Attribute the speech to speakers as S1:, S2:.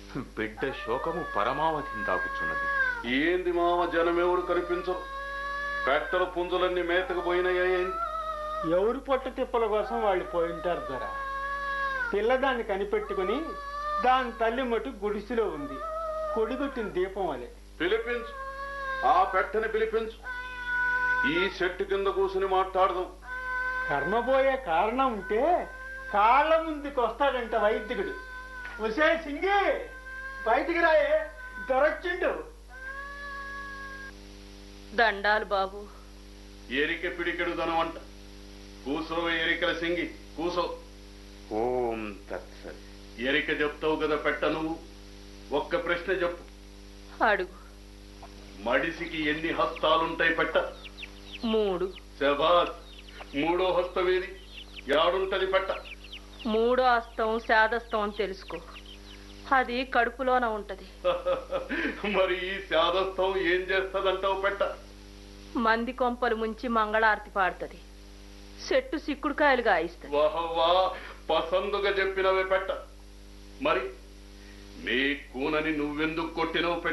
S1: బిడ్డ శోకము పరమావధిని దాకుచున్నది
S2: ఏంది మామ జనమెవరు కనిపించరు పెట్టల పుంజులన్నీ మేతకు పోయినాయి
S3: ఎవరు పొట్ట తిప్పల కోసం వాళ్ళు పోయింటారు ధర పిల్లదాన్ని కనిపెట్టుకుని దాని తల్లి మటు గుడిసెలో ఉంది కొడిగొట్టిన దీపం వలె
S2: పిలిపించు ఆ పెట్టని పిలిపించు ఈ చెట్టు కింద కూసుని మాట్లాడదాం
S3: కర్మబోయే కారణం ఉంటే కాళ్ళ ముందుకు వస్తాడంట వైద్యుడు వసే సింగి బయటికి రాయే దొరొచ్చిండు
S4: దండాలు బాబు
S2: ఎరిక పిడికెడు ధనం అంట కూసో ఎరికల సింగి కూసో
S1: ఓం తత్సత్
S2: ఎరిక చెప్తావు కదా పెట్ట నువ్వు ఒక్క ప్రశ్న చెప్పు
S4: అడుగు
S2: మడిసికి ఎన్ని హస్తాలుంటాయి పెట్ట
S4: మూడు
S2: శబాద్ మూడో హస్తమేది యాడుంటది పెట్ట
S4: మూడో అస్తం శాదస్తం అని తెలుసుకో అది కడుపులోన ఉంటది
S2: మరి ఈ శాదస్థం ఏం చేస్తదంటావు పెట్ట
S4: మంది కొంపలు ముంచి మంగళారతి పాడుతుంది చెట్టు సిక్కుడుకాయలు గాయిస్తుంది
S2: వాహవ్వా పసందుగా చెప్పినవే పెట్ట మరి నీ కూనని నువ్వెందుకు కొట్టినవు పెట్ట